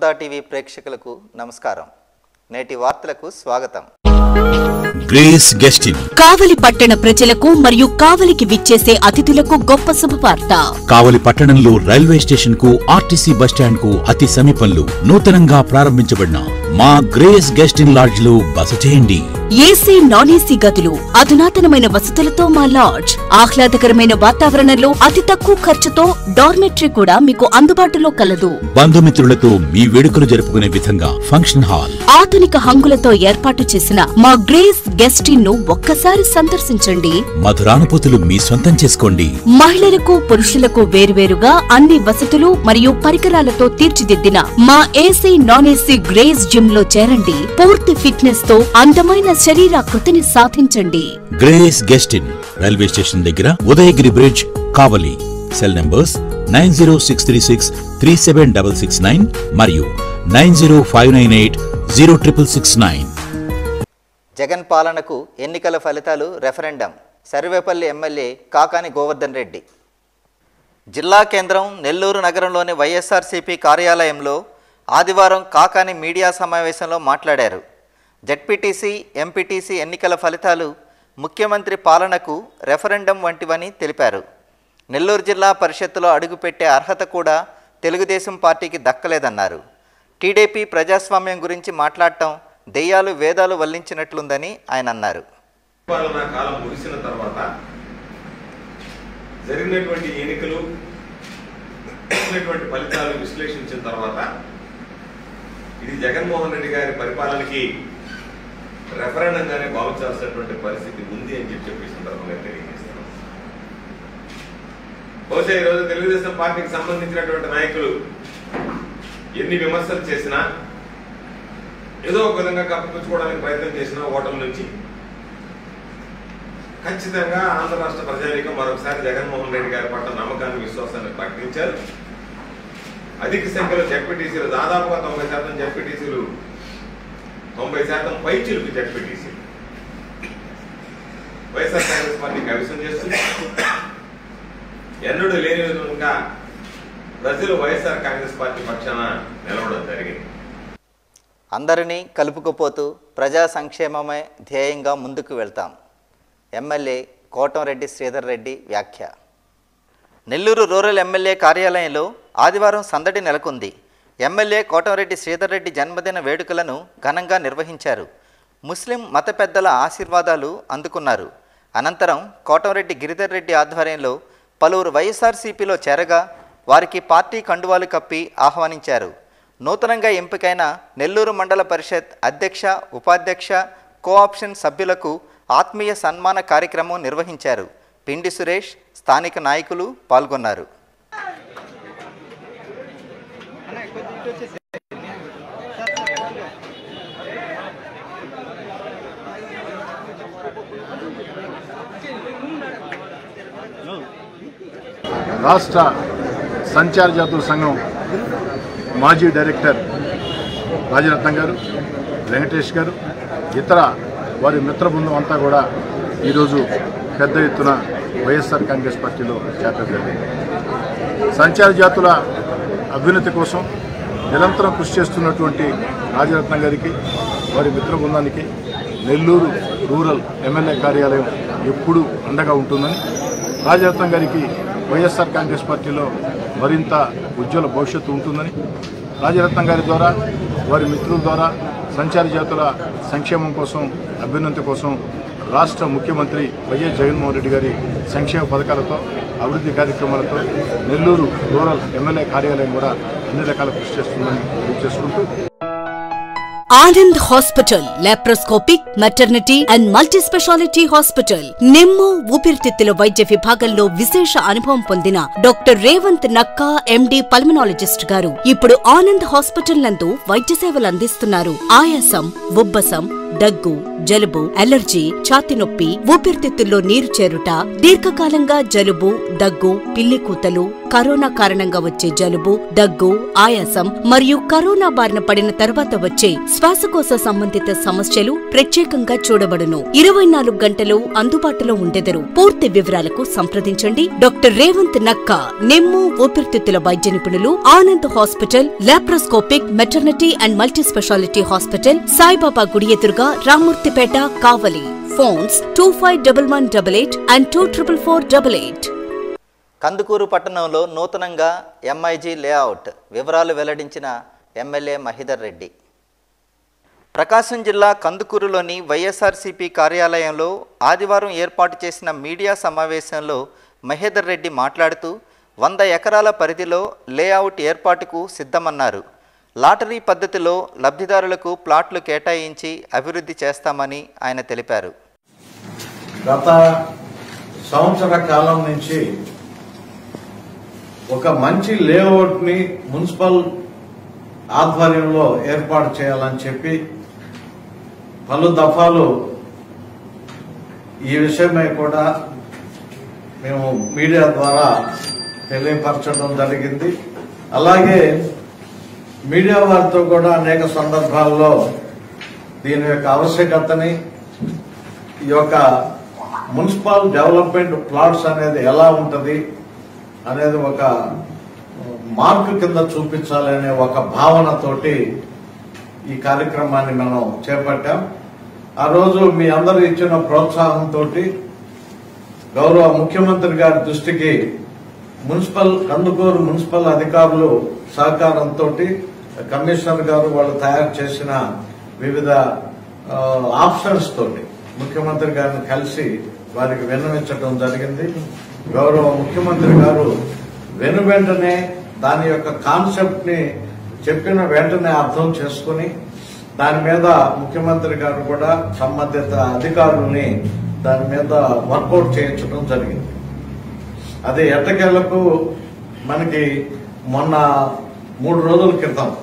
సుమదా TV ప్రేక్షకులకు నమస్కారం నేటి వార్తలకు స్వాగతం గ్రేస్ గెస్టిన్ కావలి పట్టణ ప్రజలకు మరియు కావలికి విచ్చేసే అతిథులకు గొప్ప శుభవార్త కావలి పట్టణంలో రైల్వే స్టేషన్ కు ఆర్టీసీ బస్టాండ్ కు అతి సమీపంలో నూతనంగా ప్రారంభించబడిన మా గ్రేస్ గెస్టిన్ లాడ్జ్ లో బస చేయండి ఏసీ నాన్ ఏసీ గదులు అధునాతనమైన వసతులతో మా లాడ్జ్ ఆహ్లాదకరమైన వాతావరణంలో అతి తక్కువ ఖర్చుతో డార్మెట్రీ కూడా మీకు అందుబాటులో కలదు బంధుమిత్రులతో మీ వేడుకలు జరుపుకునే విధంగా ఫంక్షన్ హాల్ ఆధునిక హంగులతో ఏర్పాటు చేసిన మా గ్రేస్ గెస్ట్ ఇన్ ను ఒక్కసారి సందర్శించండి మధురానుభూతులు మీ సొంతం చేసుకోండి మహిళలకు పురుషులకు వేరువేరుగా అన్ని వసతులు మరియు పరికరాలతో తీర్చిదిద్దిన మా AC non AC Grace gym లో చేరండి పూర్తి ఫిట్నెస్ తో అందమైన శరీరాకృతిని సాధించండి గ్రేస్ గెస్టిన్ రైల్వే స్టేషన్ దగ్గర Udayagiri bridge Kavali cell numbers nine zero six three six three seven double six nine మరియు nine zero five nine eight zero triple six nine Jagan పాలనకు ఎన్నికల ఫలితాలు రెఫరెండం సర్వేపల్లి ఎమ్మెల్యే కాకాని గోవర్ధన్ రెడ్డి జిల్లా కేంద్రం నెల్లూరు నగరంలోని వైఎస్ఆర్సీపీ కార్యాలయంలో ఆదివారం కాకాని మీడియా సమావేశంలో మాట్లాడారు జడ్పీటీసీ ఎంపీటీసీ ఎన్నికల ఫలితాలు ముఖ్యమంత్రి పాలనకు రెఫరెండం వంటివని తెలిపారు నెల్లూరు జిల్లా పరిషత్తులో అడుగుపెట్టే అర్హత కూడా తెలుగుదేశం పార్టీకి దక్కలేదన్నారు టీడీపీ ప్రజాస్వామ్యం గురించి మాట్లాడటం దెయ్యాలు వేదాలు వల్లించినట్లుందని ఆయన అన్నారు పరిపాలనా కాలం ముగిసిన తర్వాత జరిగినటువంటి ఎన్నికలు వచ్చినటువంటి ఫలితాలు విశ్లేషించిన తర్వాత ఇది జగన్మోహన్ రెడ్డి గారి పరిపాలనకి రెఫరెండంగానే భావించాల్సినటువంటి పరిస్థితి ఉంది అని చెప్పి చెప్పి ఈ సందర్భంగా తెలియజేస్తున్నాం బహుశా ఈరోజు తెలుగుదేశం పార్టీకి సంబంధించినటువంటి నాయకులు ఎన్ని విమర్శలు చేసినా ఏదో ఒక విధంగా కప్పిపుచ్చుకోవడానికి ప్రయత్నం చేసిన ఓటమి నుంచి ఖచ్చితంగా ఆంధ్ర రాష్ట్ర ప్రజానీకం మరొకసారి జగన్మోహన్ రెడ్డి గారి పట్ల నమ్మకాన్ని విశ్వాసాన్ని ప్రకటించారు అధిక సంఖ్యలో జడ్పీటీసీలు దాదాపుగా తొంభై శాతం జడ్పీటీసీలు తొంభై శాతం పైచిలుకు జడ్పీటీసీలు వైఎస్ఆర్ కాంగ్రెస్ పార్టీ కవిసం చేస్తుంది ఎన్నడూ లేని విధంగా ప్రజలు వైఎస్ఆర్ కాంగ్రెస్ పార్టీ పక్షాన నిలవడం జరిగింది అందరినీ కలుపుకుపోతూ ప్రజా సంక్షేమమే ధ్యేయంగా ముందుకు వెళ్తాం ఎమ్మెల్యే కోటంరెడ్డి శ్రీధర్ రెడ్డి వ్యాఖ్య నెల్లూరు రూరల్ ఎమ్మెల్యే కార్యాలయంలో ఆదివారం సందడి నెలకొంది ఎమ్మెల్యే కోటంరెడ్డి శ్రీధర్ రెడ్డి జన్మదిన వేడుకలను ఘనంగా నిర్వహించారు ముస్లిం మత పెద్దల ఆశీర్వాదాలు అందుకున్నారు అనంతరం కోటంరెడ్డి గిరిధర్ రెడ్డి ఆధ్వర్యంలో పలువురు వైఎస్ఆర్సీపీలో చేరగా వారికి పార్టీ కండువాలు కప్పి ఆహ్వానించారు నూతనంగా ఎంపికైన నెల్లూరు మండల పరిషత్ అధ్యక్ష ఉపాధ్యక్ష కోఆప్షన్ సభ్యులకు ఆత్మీయ సన్మాన కార్యక్రమం నిర్వహించారు పిండి సురేష్ స్థానిక నాయకులు పాల్గొన్నారు రాష్ట్ర సంచార జాతుల సంఘం మాజీ డైరెక్టర్ రాజరత్నం గారు వెంకటేష్ గారు ఇతర వారి మిత్ర బృందం అంతా కూడా ఈరోజు పెద్ద ఎత్తున వైఎస్ఆర్ కాంగ్రెస్ పార్టీలో చేరడం జరిగింది సంచార జాతుల అభ్యున్నతి కోసం నిరంతరం కృషి చేస్తున్నటువంటి రాజరత్నం గారికి వారి మిత్ర బృందానికి నెల్లూరు రూరల్ ఎమ్మెల్యే కార్యాలయం ఎప్పుడూ అండగా ఉంటుందని రాజరత్నం గారికి వైఎస్ఆర్ కాంగ్రెస్ పార్టీలో మరింత ఉజ్వల భవిష్యత్తు ఉంటుందని రాజరత్నం గారి ద్వారా వారి మిత్రుల ద్వారా సంచార జాతుల సంక్షేమం కోసం అభ్యున్నతి కోసం రాష్ట్ర ముఖ్యమంత్రి వైఎస్ జగన్మోహన్ రెడ్డి గారి సంక్షేమ పథకాలతో అభివృద్ధి కార్యక్రమాలతో నెల్లూరు రూరల్ ఎమ్మెల్యే కార్యాలయం కూడా అన్ని రకాల కృషి చేస్తుందని తెలియజేసుకుంటూ Anand hospital laparoscopic maternity and multi speciality hospital నిమ్ము ఊపిరితిత్తుల వైద్య విభాగంలో విశేష అనుభవం పొందిన doctor Revanth Nakka MD pulmonologist గారు ఇప్పుడు ఆనంద్ హాస్పిటల్ నందు వైద్య సేవలు అందిస్తున్నారు ఆయాసం ఉబ్బసం దగ్గు జలుబు అలర్జీ ఛాతి నొప్పి ఊపిరితిత్తుల్లో నీరు చేరుట దీర్ఘకాలంగా జలుబు దగ్గు పిల్లి కూతలు కరోనా కారణంగా వచ్చే జలుబు దగ్గు ఆయాసం మరియు కరోనా బారిన పడిన తర్వాత వచ్చే శ్వాసకోశ సంబంధిత సమస్యలు ప్రత్యేకంగా చూడబడును ఇరవై నాలుగు గంటలు అందుబాటులో ఉండెదరు పూర్తి వివరాలకు సంప్రదించండి డాక్టర్ రేవంత్ నక్క నెమ్ము ఊపిరితిత్తుల వైద్య నిపుణులు Anand hospital laparoscopic maternity and multi speciality hospital Saibaba గుడి ఎదురుగా Ramurthypet Kavali phones two five double one double eight and two triple four double eight Kandukur పట్టణంలో నూతనంగా ఎంఐజీ లేఅవుట్ వివరాలు వెల్లడించిన ఎమ్మెల్యే మహిదర్ రెడ్డి ప్రకాశం జిల్లా కందుకూరులోని వైఎస్ఆర్సీపీ కార్యాలయంలో ఆదివారం ఏర్పాటు చేసిన మీడియా సమావేశంలో మహేదర్ రెడ్డి మాట్లాడుతూ వంద ఎకరాల పరిధిలో లేఅవుట్ ఏర్పాటుకు సిద్ధమన్నారు లాటరీ పద్ధతిలో లబ్ధిదారులకు ప్లాట్లు కేటాయించి అభివృద్ధి చేస్తామని ఆయన తెలిపారు గత సంవత్సర కాలం నుంచి ఒక మంచి లేఅవుట్ ని మున్సిపల్ ఆధ్వర్యంలో ఏర్పాటు చేయాలని చెప్పి పలు దఫాలు ఈ విషయమై కూడా మేము మీడియా ద్వారా తెలియపరచడం జరిగింది అలాగే మీడియా వారితో కూడా అనేక సందర్భాల్లో దీని యొక్క ఆవశ్యకతని ఈ యొక్క మున్సిపల్ డెవలప్మెంట్ ప్లాట్స్ అనేది ఎలా ఉంటది అనేది ఒక మార్క్ కింద చూపించాలి అనే ఒక భావనతోటి ఈ కార్యక్రమాన్ని మనం చేపట్టాం ఆ రోజు మీ అందరూ ఇచ్చిన ప్రోత్సాహంతో గౌరవ ముఖ్యమంత్రి గారి దృష్టికి మున్సిపల్ కందుకూరు మున్సిపల్ అధికారులు సహకారంతో కమిషనర్ గారు వాళ్ళు తయారు చేసిన వివిధ ఆ, ఆప్షన్స్ తోటి ముఖ్యమంత్రి గారిని కలిసి వారికి విన్నవించడం జరిగింది గౌరవ ముఖ్యమంత్రి గారు వెను వెంటనే దాని యొక్క కాన్సెప్ట్ ని చెప్పిన వెంటనే అర్థం చేసుకుని దాని మీద ముఖ్యమంత్రి గారు కూడా సంబంధిత అధికారుల్ని దాని మీద వర్కౌట్ చేయించడం జరిగింది అది ఎట్టకేలకు మనకి మొన్న మూడు రోజుల క్రితం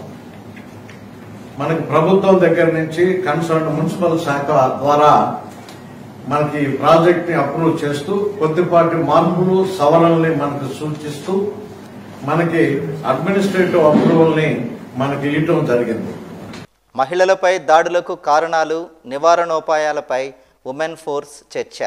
మనకి ప్రభుత్వం దగ్గర నుంచి కన్సర్న్ మున్సిపల్ శాఖ ద్వారా మనకి ఈ ప్రాజెక్ట్ ని అప్రూవ్ చేస్తూ కొద్దిపాటి మార్పులు సవరణల్ని మనకు సూచిస్తూ మనకి అడ్మినిస్ట్రేటివ్ అప్రూవల్ ని మనకి ఇవ్వటం జరిగింది మహిళలపై దాడులకు కారణాలు నివారణోపాయాలపై ఉమెన్ ఫోర్స్ చర్చ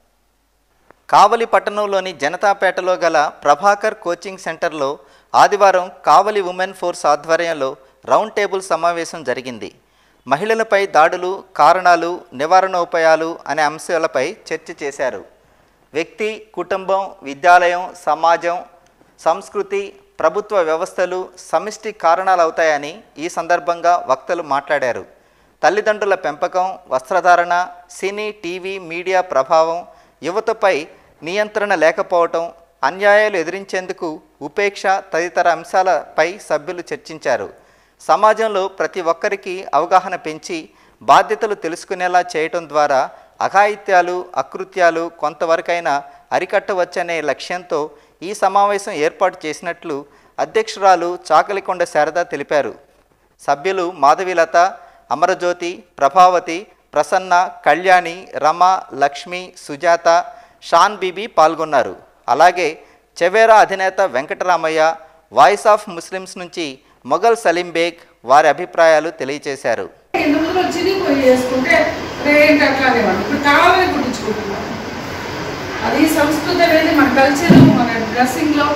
కావలి పట్టణంలోని జనతాపేటలో గల ప్రభాకర్ కోచింగ్ సెంటర్లో ఆదివారం కావలి ఉమెన్ ఫోర్స్ ఆధ్వర్యంలో రౌండ్ టేబుల్ సమావేశం జరిగింది మహిళలపై దాడులు కారణాలు నివారణోపాయాలు అనే అంశాలపై చర్చ చేశారు వ్యక్తి కుటుంబం విద్యాలయం సమాజం సంస్కృతి ప్రభుత్వ వ్యవస్థలు సమిష్టి కారణాలవుతాయని ఈ సందర్భంగా వక్తలు మాట్లాడారు తల్లిదండ్రుల పెంపకం వస్త్రధారణ సినీ టీవీ మీడియా ప్రభావం యువతపై నియంత్రణ లేకపోవటం అన్యాయాలు ఎదిరించేందుకు ఉపేక్ష తదితర అంశాలపై సభ్యులు చర్చించారు సమాజంలో ప్రతి ఒక్కరికి అవగాహన పెంచి బాధ్యతలు తెలుసుకునేలా చేయటం ద్వారా అఘాయిత్యాలు అకృత్యాలు కొంతవరకైనా అరికట్టవచ్చనే లక్ష్యంతో ఈ సమావేశం ఏర్పాటు చేసినట్లు అధ్యక్షురాలు చాకలికొండ శారద తెలిపారు సభ్యులు మాధవీలత అమరజ్యోతి ప్రభావతి ప్రసన్న కళ్యాణి రమ లక్ష్మి సుజాత షాన్ బీబీ పాల్గొన్నారు అలాగే చెవేరా అధినేత వెంకటరామయ్య వాయిస్ ఆఫ్ ముస్లిమ్స్ నుంచి మొఘల్ సలీం బేగ్ వారి అభిప్రాయాలు తెలియజేశారు ఇంత ముందు చిరిగిపోయి చేసుకుంటే ఏంటి అట్లా అనేవాడు ఇప్పుడు కావాలని కుట్టించుకుంటున్నారు అది సంస్కృతి అనేది మన కల్చర్ మన డ్రెస్సింగ్లో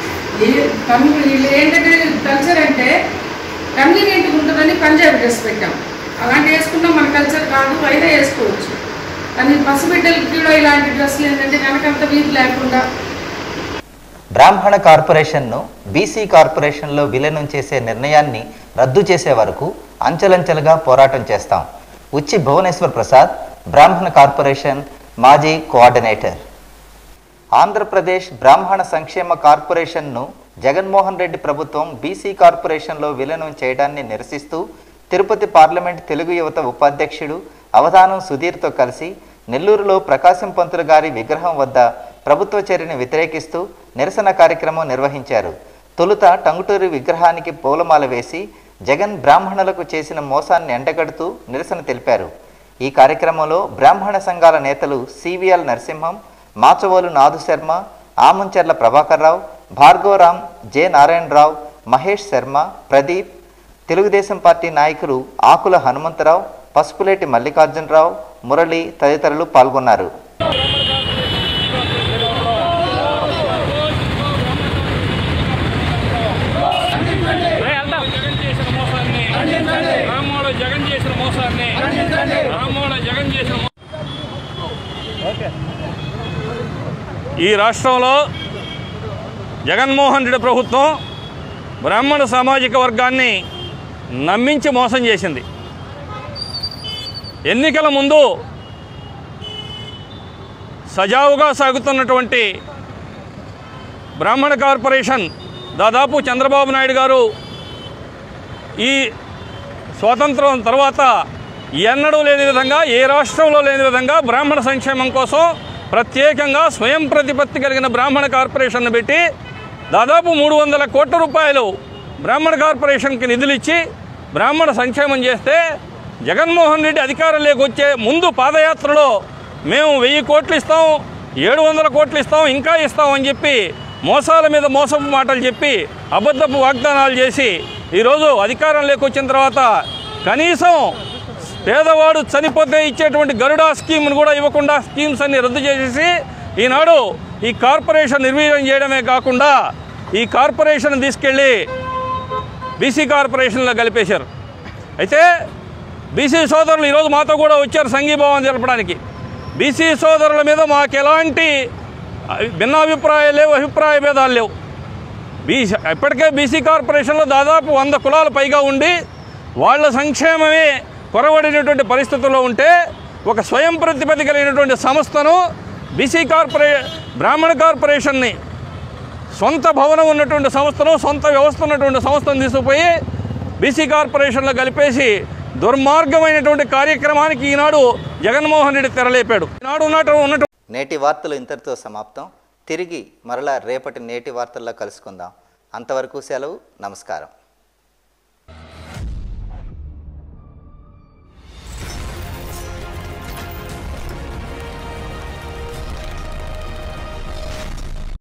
వీళ్ళు ఏంటంటే కల్చర్ అంటే కన్వీనియంట్గా ఉంటుందని పంజాబీ డ్రెస్ పెట్టాం అలాంటి వేసుకున్నా మన కల్చర్ కాదు అయినా వేసుకోవచ్చు కానీ పసిబిడ్డలకి కూడా ఇలాంటి డ్రెస్సులు ఏంటంటే కనుకంత వీలు లేకుండా బ్రాహ్మణ కార్పొరేషన్ను బీసీ కార్పొరేషన్లో విలీనం చేసే నిర్ణయాన్ని రద్దు చేసే వరకు అంచెలంచెలుగా పోరాటం చేస్తాం ఉచ్చి భువనేశ్వర్ ప్రసాద్ బ్రాహ్మణ కార్పొరేషన్ మాజీ కోఆర్డినేటర్ ఆంధ్రప్రదేశ్ బ్రాహ్మణ సంక్షేమ కార్పొరేషన్ను జగన్మోహన్ రెడ్డి ప్రభుత్వం బీసీ కార్పొరేషన్లో విలీనం చేయడాన్ని నిరసిస్తూ తిరుపతి పార్లమెంట్ తెలుగు యువత ఉపాధ్యక్షుడు అవధానం సుధీర్తో కలిసి నెల్లూరులో ప్రకాశం పంతులు గారి విగ్రహం వద్ద ప్రభుత్వ చర్యను వ్యతిరేకిస్తూ నిరసన కార్యక్రమం నిర్వహించారు తొలుత టంగుటూరి విగ్రహానికి పూలమాల వేసి జగన్ బ్రాహ్మణులకు చేసిన మోసాన్ని ఎండగడుతూ నిరసన తెలిపారు ఈ కార్యక్రమంలో బ్రాహ్మణ సంఘాల నేతలు సివిఎల్ నరసింహం మాచవోలు నాదు శర్మ ఆమంచెర్ల ప్రభాకర్ రావు భార్గవరామ్ జె నారాయణరావు మహేష్ శర్మ ప్రదీప్ తెలుగుదేశం పార్టీ నాయకులు ఆకుల హనుమంతరావు పసుపులేటి మల్లికార్జునరావు మురళి తదితరులు పాల్గొన్నారు జగన్ చేసిన మోసాన్ని రామోడ జగన్ చేసిన మోసాన్ని రామోడ జగన్ చేసిన మో- ఈ రాష్ట్రంలో జగన్మోహన్ రెడ్డి ప్రభుత్వం బ్రాహ్మణ సామాజిక వర్గాన్ని నమ్మించి మోసం చేసింది ఎన్నికల ముందు సజావుగా సాగుతున్నటువంటి బ్రాహ్మణ కార్పొరేషన్ దాదాపు చంద్రబాబు నాయుడు గారు ఈ స్వాతంత్రం తర్వాత ఎన్నడూ లేని విధంగా ఏ రాష్ట్రంలో లేని విధంగా బ్రాహ్మణ సంక్షేమం కోసం ప్రత్యేకంగా స్వయం ప్రతిపత్తి కలిగిన బ్రాహ్మణ కార్పొరేషన్ను పెట్టి దాదాపు మూడు వందల కోట్ల రూపాయలు బ్రాహ్మణ కార్పొరేషన్కి నిధులు ఇచ్చి బ్రాహ్మణ సంక్షేమం చేస్తే జగన్మోహన్ రెడ్డి అధికారంలోకి వచ్చే ముందు పాదయాత్రలో మేము వెయ్యి కోట్లు ఇస్తాం ఏడు వందల కోట్లు ఇస్తాం ఇంకా ఇస్తాం అని చెప్పి మోసాల మీద మోసపు మాటలు చెప్పి అబద్ధపు వాగ్దానాలు చేసి ఈరోజు అధికారంలోకి వచ్చిన తర్వాత కనీసం పేదవాడు చనిపోతే ఇచ్చేటువంటి గరుడా స్కీమ్ను కూడా ఇవ్వకుండా స్కీమ్స్ అన్ని రద్దు చేసేసి ఈనాడు ఈ కార్పొరేషన్ నిర్వీర్యం చేయడమే కాకుండా ఈ కార్పొరేషన్ తీసుకెళ్ళి బీసీ కార్పొరేషన్లో కలిపేశారు అయితే బీసీ సోదరులు ఈరోజు మాతో కూడా వచ్చారు సంఘీభావం తెలపడానికి బీసీ సోదరుల మీద మాకు ఎలాంటి భిన్నాభిప్రాయాలు లేవు అభిప్రాయ భేదాలు లేవు బీసీ ఇప్పటికే బీసీ కార్పొరేషన్లో దాదాపు వంద కులాలు పైగా ఉండి వాళ్ళ సంక్షేమమే కొరవడినటువంటి పరిస్థితుల్లో ఉంటే ఒక స్వయం ప్రతిపత్తి కలిగినటువంటి సంస్థను బీసీ కార్పొరే బ్రాహ్మణ కార్పొరేషన్ని సొంత భవనం ఉన్నటువంటి సంస్థను సొంత వ్యవస్థ ఉన్నటువంటి సంస్థను తీసుకుపోయి బీసీ కార్పొరేషన్లో కలిపేసి దుర్మార్గమైనటువంటి కార్యక్రమానికి ఈనాడు జగన్మోహన్ రెడ్డి తెరలేపాడు ఈనాడు ఉన్నట్టు ఉన్నట్టు నేటి వార్తలు ఇంతటితో సమాప్తం తిరిగి మరలా రేపటి నేటి వార్తల్లో కలుసుకుందాం అంతవరకు సెలవు నమస్కారం